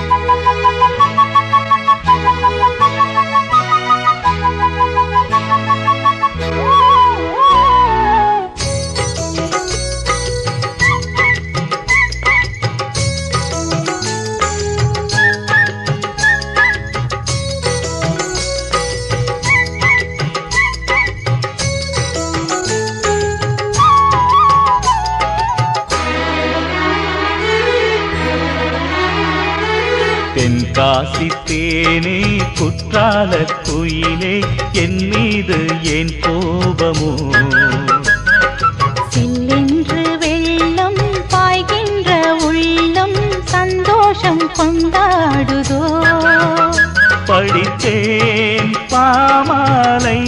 தென்காசி தேனே குற்றால குயிலே என் மீது ஏன் கோபமோ சில்லென்று வெள்ளம் பாய்கின்ற உள்ளம் சந்தோஷம் கொண்டாடுதோ படித்தேன் பாமாலை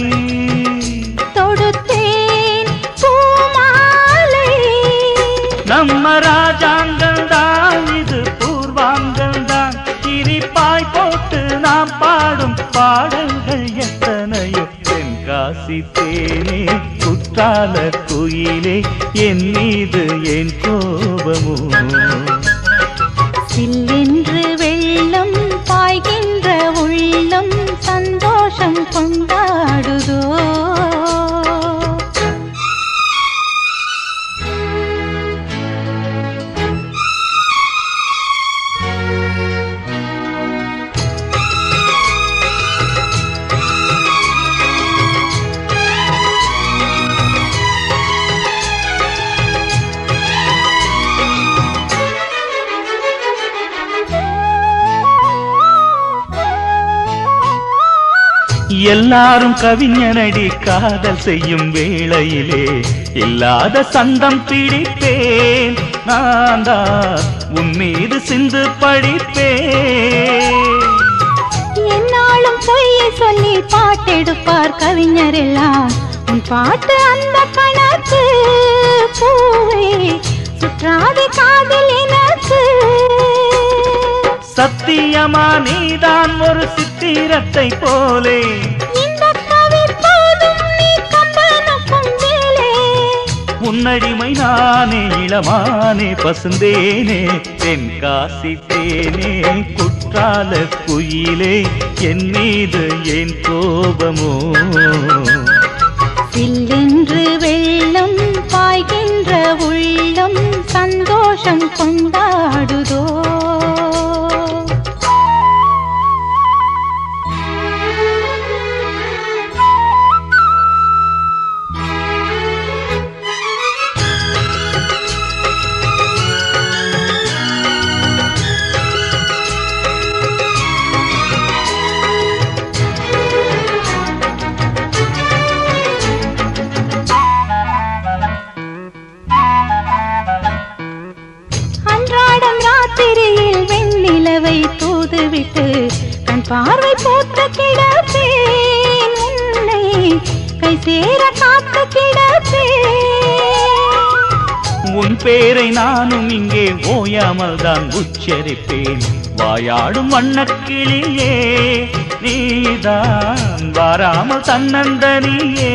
தொடுத்தேன் பூமாலை நம்ம ராஜாங்கள் தான் இது பூர்வாங்கள் தான் இனிப்பாய் போட்டு நாம் பாடும் பாடல்கள் எத்தனையோ தென்காசி தேனே குற்றால குயிலே என் மீது என் கோபமோ சில்லென்று வெள்ளம் பாய்கின்ற உள்ளம் சந்தோஷம் கொண்டாடுதோ எல்லாரும் கவிஞனடி காதல் செய்யும் வேளையிலே இல்லாத சந்தம் பிடிப்பேன் நான் தான் உன் மீது சிந்து படிப்பேன் என்னாலும் பொய்யை சொல்லி பாட்டெடுப்பார் கவிஞர் எல்லாம் உன் பாட்டு அந்த கணக்கு பூவே சுற்றாத காதல் எனக்கு சத்தியமா நீதான் ஒரு சித்திரத்தை போலே இந்த கவி போதும் நீ கம்பனுக்கும் மேலே உன்னடிமை நானே இளமானே பசுந்தேனே தென்காசி தேனே குற்றால குயிலே என் மீது ஏன் கோபமோ சில்லென்று வெள்ளம் பாய்கின்ற உள்ளம் சந்தோஷம் கொண்டாடுதோ அன்றாடம் ராத்திரியில் வெண்ணிலவை தூதுவிட்டு கண் பார்வை போட்டு கிடப்பேன் உன்னை கை சேர காத்து கிடப்பேன் உன் பேரை நானும் இங்கே ஓயாமல் தான் உச்சரிப்பேன் வாயாடும் வண்ணக்கிளியே நீதான் வாராமல் தன்னந்தனியே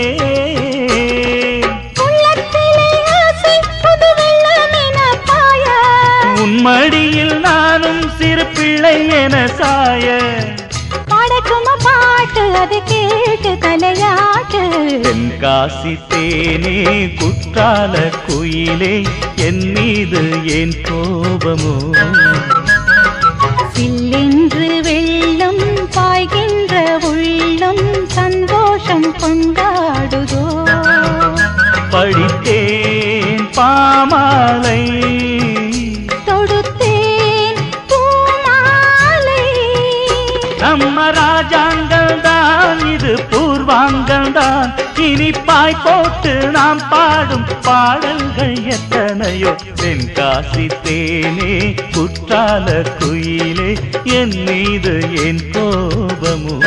உள்ளத்திலே ஆசை புது வெள்ளமென பாய உன் மடியில் நானும் சிறு பிள்ளை என சாய பாடக்கும பாட்டு அது கேட்டு தலையாட்டு தென்காசி தேனே குற்றால குயிலே என் மீது ஏன் கோபமோ சில்லென்று வெள்ளம் பாய்கின்ற உள்ளம் சந்தோஷம் கொண்டாடுதோ படித்தேன் பாமாலை தொடுத்தேன் பூமாலை நம்ம ராஜாங்கள் தான் இது பூர்வாங்கள் தான் இனிப்பாய் போட்டு நாம் பாடும் பாடல்கள் எத்தனையோ தென்காசி தேனே குற்றால குயிலே என் மீது என் கோபமோ